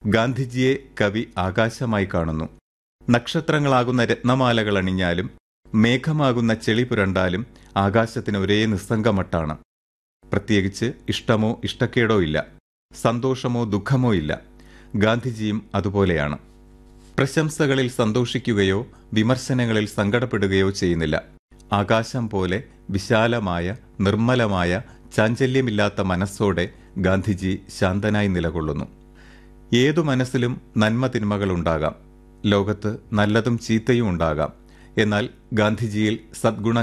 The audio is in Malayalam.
ഗാന്ധിജിയെ കവി ആകാശമായി കാണുന്നു നക്ഷത്രങ്ങളാകുന്ന രത്നമാലകൾ അണിഞ്ഞാലും മേഘമാകുന്ന ചെളി പുരണ്ടാലും ആകാശത്തിന് ഒരേ നിസ്സംഗമട്ടാണ് പ്രത്യേകിച്ച് ഇഷ്ടമോ ഇഷ്ടക്കേടോ ഇല്ല സന്തോഷമോ ദുഃഖമോ ഇല്ല ഗാന്ധിജിയും അതുപോലെയാണ് പ്രശംസകളിൽ സന്തോഷിക്കുകയോ വിമർശനങ്ങളിൽ സങ്കടപ്പെടുകയോ ചെയ്യുന്നില്ല ആകാശം പോലെ വിശാലമായ നിർമ്മലമായ ചാഞ്ചല്യമില്ലാത്ത മനസ്സോടെ ഗാന്ധിജി ശാന്തനായി നിലകൊള്ളുന്നു ഏതു മനസ്സിലും നന്മ തിന്മകളുണ്ടാകാം ലോകത്ത് നല്ലതും ചീത്തയും ഉണ്ടാകാം എന്നാൽ ഗാന്ധിജിയിൽ സദ്ഗുണ